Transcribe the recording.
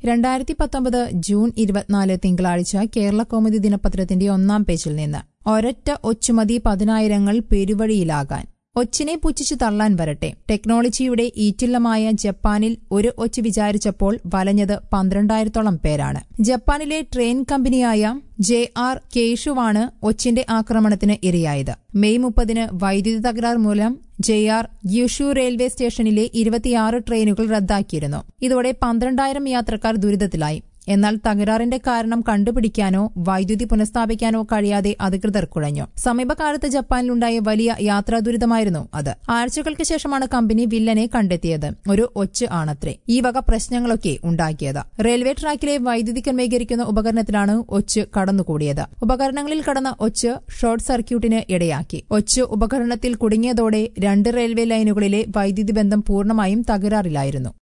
രണ്ടായിരത്തി പത്തൊമ്പത് ജൂൺ ഇരുപത്തിനാല് തിങ്കളാഴ്ച കേരള കൗമുദി ദിനപത്രത്തിന്റെ ഒന്നാം പേജിൽ നിന്ന് ഒരൊറ്റ ഒച്ചുമതി പതിനായിരങ്ങൾ പെരുവഴിയിലാകാൻ ഒച്ചിനെ പുച്ഛിച്ചു തള്ളാൻ വരട്ടെ ടെക്നോളജിയുടെ ഈറ്റില്ലമായ ജപ്പാനിൽ ഒരു ഒച്ച് വിചാരിച്ചപ്പോൾ വലഞ്ഞത് പന്ത്രണ്ടായിരത്തോളം പേരാണ് ജപ്പാനിലെ ട്രെയിൻ കമ്പനിയായ ജെ ആർ കേഷുവാണ് ഒച്ചിന്റെ ആക്രമണത്തിന് ഇരയായത് മെയ് മുപ്പതിന് വൈദ്യുതി തകരാർ മൂലം ജെ ആർ യുഷു റെയിൽവേ സ്റ്റേഷനിലെ ഇരുപത്തിയാറ് ട്രെയിനുകൾ റദ്ദാക്കിയിരുന്നു ഇതോടെ പന്ത്രണ്ടായിരം യാത്രക്കാർ ദുരിതത്തിലായി എന്നാൽ തകരാറിന്റെ കാരണം കണ്ടുപിടിക്കാനോ വൈദ്യുതി പുനഃസ്ഥാപിക്കാനോ കഴിയാതെ അധികൃതർ കുഴഞ്ഞു സമീപകാലത്ത് ജപ്പാനിലുണ്ടായ വലിയ യാത്രാ ദുരിതമായിരുന്നു അത് ആഴ്ചകൾക്ക് ശേഷമാണ് കമ്പനി വില്ലനെ കണ്ടെത്തിയത് ഒരു ഒച്ച് ആണത്രേ ഈ വക പ്രശ്നങ്ങളൊക്കെ ഉണ്ടാക്കിയത് റെയിൽവേ ട്രാക്കിലെ വൈദ്യുതി ക്രമീകരിക്കുന്ന ഉപകരണത്തിലാണ് ഒച്ച് കടന്നുകൂടിയത് ഉപകരണങ്ങളിൽ കടന്ന ഒച്ച് ഷോർട്ട് സർക്യൂട്ടിന് ഇടയാക്കി ഒച്ച് ഉപകരണത്തിൽ കുടുങ്ങിയതോടെ രണ്ട് റെയിൽവേ ലൈനുകളിലെ വൈദ്യുതി ബന്ധം പൂർണ്ണമായും തകരാറിലായിരുന്നു